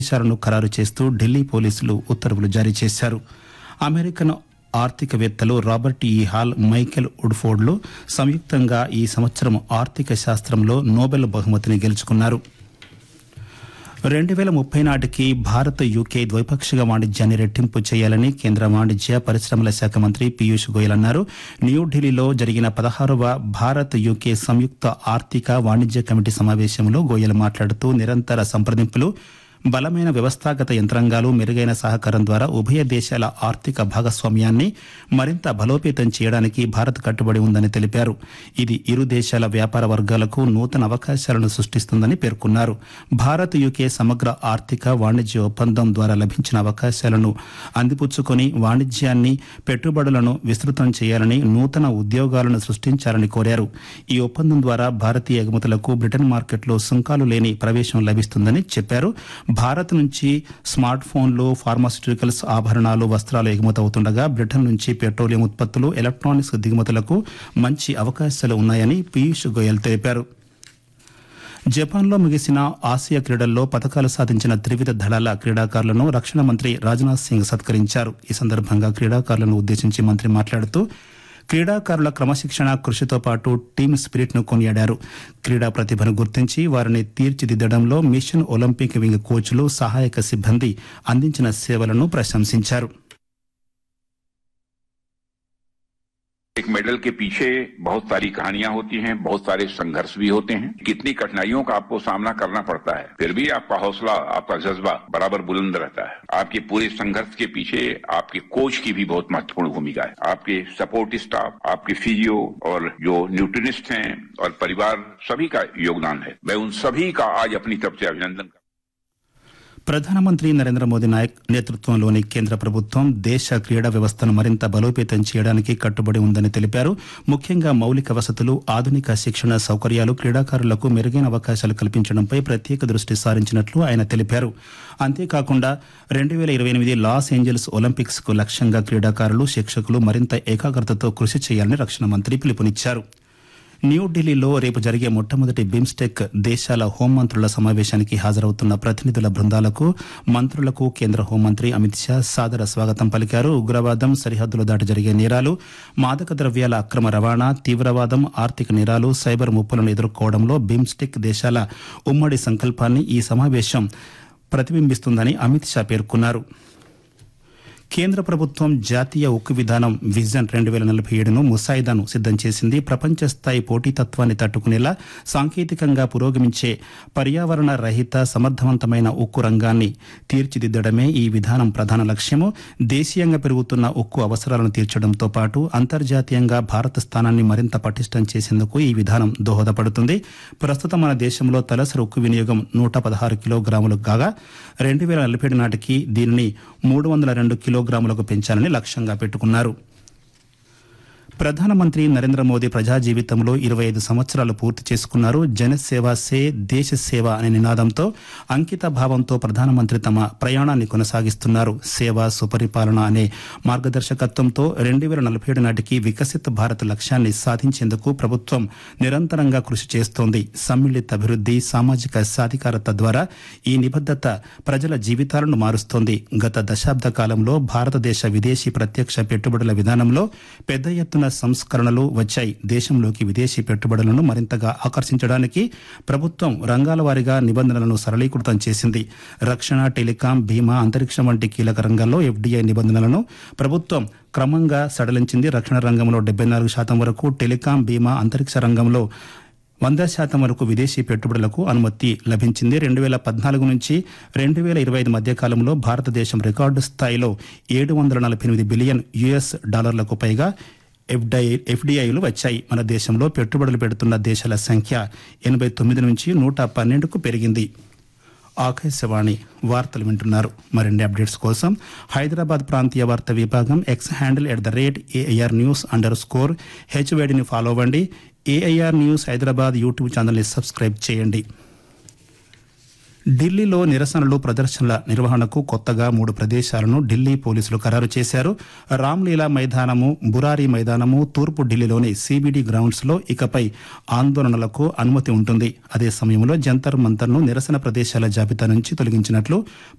ఆదేశాలను ఖరారు చేస్తూ ఢిల్లీ పోలీసులు ఉత్తర్వులు జారీ చేశారు అమెరికన్ ఆర్థికవేత్తలు రాబర్ట్ ఈ హాల్ మైకెల్ వుడ్ఫోర్డ్లు సంయుక్తంగా ఈ సంవత్సరం ఆర్థిక శాస్త్రంలో నోబెల్ బహుమతిని గెలుచుకున్నారు రెండు వేల ముప్పై నాటికి భారత్ యూకే ద్వైపాక్షిక వాణిజ్యాన్ని రెట్టింపు చేయాలని కేంద్ర వాణిజ్య పరిశ్రమల శాఖ మంత్రి పీయూష్ గోయల్ అన్నారు న్యూఢిల్లీలో జరిగిన పదహారవ భారత్ యూకే సంయుక్త ఆర్థిక వాణిజ్య కమిటీ సమావేశంలో గోయల్ మాట్లాడుతూ నిరంతర సంప్రదింపులు బలమైన వ్యవస్థాగత యంత్రాంగాలు మెరుగైన సహకారం ద్వారా ఉభయ దేశాల ఆర్థిక భాగస్వామ్యాన్ని మరింత బలోపేతం చేయడానికి భారత్ కట్టుబడి ఉందని తెలిపారు ఇది ఇరు దేశాల వ్యాపార వర్గాలకు నూతన అవకాశాలను సృష్టిస్తుందని పేర్కొన్నారు భారత్ యూకే సమగ్ర ఆర్థిక వాణిజ్య ఒప్పందం ద్వారా లభించిన అవకాశాలను అందిపుచ్చుకొని వాణిజ్యాన్ని పెట్టుబడులను విస్తృతం చేయాలని నూతన ఉద్యోగాలను సృష్టించాలని కోరారు ఈ ఒప్పందం ద్వారా భారతీయ ఎగుమతులకు బ్రిటన్ మార్కెట్లో సుంకాలు లేని ప్రవేశం లభిస్తుందని చెప్పారు భారత్ నుంచి స్మార్ట్ ఫోన్లు ఫార్మాస్యూటికల్స్ ఆభరణాలు వస్త్రాలు ఎగుమతవుతుండగా బ్రిటన్ నుంచి పెట్రోలియం ఉత్పత్తులు ఎలక్ట్రానిక్స్ దిగుమతులకు మంచి అవకాశాలు ఉన్నాయని పీయూష్ గోయల్ తెలిపారు జపాన్లో ముగిసిన ఆసియా క్రీడల్లో పథకాలు సాధించిన త్రివిధ దళాల క్రీడాకారులను రక్షణ మంత్రి రాజ్నాథ్ సింగ్ సత్కరించారు ఈ సందర్భంగా క్రీడాకారులను ఉద్దేశించి మంత్రి మాట్లాడుతూ క్రీడాకారుల క్రమశిక్షణ కృషితో పాటు టీమ్ స్పిరిట్ ను కొనియాడారు క్రీడా ప్రతిభను గుర్తించి వారిని తీర్చిదిద్దడంలో మిషన్ ఒలింపిక్ వింగ్ కోచ్లు సహాయక సిబ్బంది అందించిన సేవలను ప్రశంసించారు एक मेडल के पीछे बहुत सारी कहानियां होती हैं बहुत सारे संघर्ष भी होते हैं कितनी कठिनाइयों का आपको सामना करना पड़ता है फिर भी आपका हौसला आपका जज्बा बराबर बुलंद रहता है आपके पूरे संघर्ष के पीछे आपके कोच की भी बहुत महत्वपूर्ण भूमिका है आपके सपोर्ट स्टाफ आपके फिजियो और जो न्यूट्रिनिस्ट हैं और परिवार सभी का योगदान है मैं उन सभी का आज अपनी तरफ से अभिनंदन करता ప్రధానమంత్రి నరేంద్ర మోదీ నాయక్ నేతృత్వంలోని కేంద్ర ప్రభుత్వం దేశ క్రీడా వ్యవస్థను మరింత బలోపేతం చేయడానికి కట్టుబడి ఉందని తెలిపారు ముఖ్యంగా మౌలిక వసతులు ఆధునిక శిక్షణ సౌకర్యాలు క్రీడాకారులకు మెరుగైన అవకాశాలు కల్పించడంపై ప్రత్యేక దృష్టి సారించినట్లు ఆయన తెలిపారు అంతేకాకుండా రెండు వేల ఇరవై ఎనిమిది లాస్ ఏంజల్స్ ఒలింపిక్స్ కు లక్ష్యంగా క్రీడాకారులు శిక్షకులు మరింత ఏకాగ్రతతో కృషి చేయాలని రక్షణ మంత్రి పిలుపునిచ్చారు న్యూఢిల్లీలో రేపు జరిగే మొట్టమొదటి బిమ్స్టెక్ దేశాల హోంమంత్రుల సమావేశానికి హాజరవుతున్న ప్రతినిధుల బృందాలకు మంత్రులకు కేంద్ర హోంమంత్రి అమిత్ షా సాదర స్వాగతం పలికారు ఉగ్రవాదం సరిహద్దులు దాటి జరిగే నేరాలు మాదక ద్రవ్యాల అక్రమ రవాణా తీవ్రవాదం ఆర్థిక నేరాలు సైబర్ ముప్పులను ఎదుర్కోవడంలో బిమ్స్టెక్ దేశాల ఉమ్మడి సంకల్పాన్ని ఈ సమావేశం ప్రతిబింబిస్తుందని అమిత్ షా పేర్కొన్నారు కేంద్ర ప్రభుత్వం జాతీయ ఉక్కు విధానం విజన్ రెండు వేల నలభై ఏడును ముసాయిదాను సిద్దం చేసింది ప్రపంచ స్థాయి పోటీతత్వాన్ని తట్టుకునేలా సాంకేతికంగా పురోగమించే పర్యావరణ రహిత సమర్థవంతమైన ఉక్కు రంగాన్ని తీర్చిదిద్దడమే ఈ విధానం ప్రధాన లక్ష్యము దేశీయంగా పెరుగుతున్న ఉక్కు అవసరాలను తీర్చడంతో పాటు అంతర్జాతీయంగా భారత స్థానాన్ని మరింత పటిష్టం చేసేందుకు ఈ విధానం దోహదపడుతుంది ప్రస్తుతం మన దేశంలో తలసరి ఉక్కు వినియోగం నూట పదహారు కిలోగ్రాములు కాగా రెండు వేల నలభై ఏడు నాటికి దీనిని మూడు వందల రెండు కిలోగ్రాములకు పెంచాలని లక్ష్యంగా పెట్టుకున్నారు ప్రధానమంత్రి నరేంద్ర మోదీ ప్రజా జీవితంలో ఇరవై ఐదు సంవత్సరాలు పూర్తి చేసుకున్నారు జనసేవ సే దేశ సేవ అనే నినాదంతో అంకిత భావంతో ప్రధానమంత్రి తమ ప్రయాణాన్ని కొనసాగిస్తున్నారు సేవ సుపరిపాలన అనే మార్గదర్శకత్వంతో రెండు వేల నలభై ఏడు నాటికి వికసిత్ భారత్ లక్ష్యాన్ని సాధించేందుకు ప్రభుత్వం నిరంతరంగా కృషి చేస్తోంది సమ్మిళిత అభివృద్ది సామాజిక సాధికారత ద్వారా ఈ నిబద్దత ప్రజల జీవితాలను మారుస్తోంది గత దశాబ్ద కాలంలో భారతదేశ విదేశీ ప్రత్యక్ష పెట్టుబడుల విధానంలో పెద్ద ఎత్తున సంస్కరణలు వచ్చాయి దేశంలోకి విదేశీ పెట్టుబడులను మరింతగా ఆకర్షించడానికి ప్రభుత్వం రంగాల వారీగా నిబంధనలను సరళీకృతం చేసింది రక్షణ టెలికాం బీమా అంతరిక్షం వంటి కీలక రంగాల్లో ఎఫ్డీఐ నిబంధనలను ప్రభుత్వం క్రమంగా సడలించింది రక్షణ రంగంలో డెబ్బై నాలుగు శాతం వరకు టెలికాం బీమా అంతరిక్ష రంగంలో వంద శాతం వరకు విదేశీ పెట్టుబడులకు అనుమతి లభించింది రెండు వేల పద్నాలుగు నుంచి రెండు వేల ఇరవై ఐదు మధ్య కాలంలో భారతదేశం రికార్డు స్థాయిలో ఏడు వందల నలభై ఎనిమిది బిలియన్ యుఎస్ డాలర్లకు పైగా ఎఫ్డీఐలు వచ్చాయి మన దేశంలో పెట్టుబడులు పెడుతున్న దేశాల సంఖ్య ఎనభై తొమ్మిది నుంచి నూట పన్నెండుకు పెరిగింది ఆకాశవాణి వార్తలు వింటున్నారు మరిన్ని అప్డేట్స్ కోసం హైదరాబాద్ ప్రాంతీయ వార్తా విభాగం X handle at the rate AIR news underscore హెచ్వేడిని ఫాలో అవ్వండి ఏఐఆర్ న్యూస్ హైదరాబాద్ యూట్యూబ్ ఛానల్ని సబ్స్క్రైబ్ చేయండి ఢిల్లీలో నిరసనలు ప్రదర్శనల నిర్వహణకు కొత్తగా మూడు ప్రదేశాలను ఢిల్లీ పోలీసులు ఖరారు చేశారు రామ్లీలా మైదానము బురారి మైదానము తూర్పు ఢిల్లీలోని సిబిడి గ్రౌండ్స్ లో ఇకపై ఆందోళనలకు అనుమతి ఉంటుంది అదే సమయంలో జంతర్ మంతర్ను నిరసన ప్రదేశాల జాబితా నుంచి తొలగించినట్లు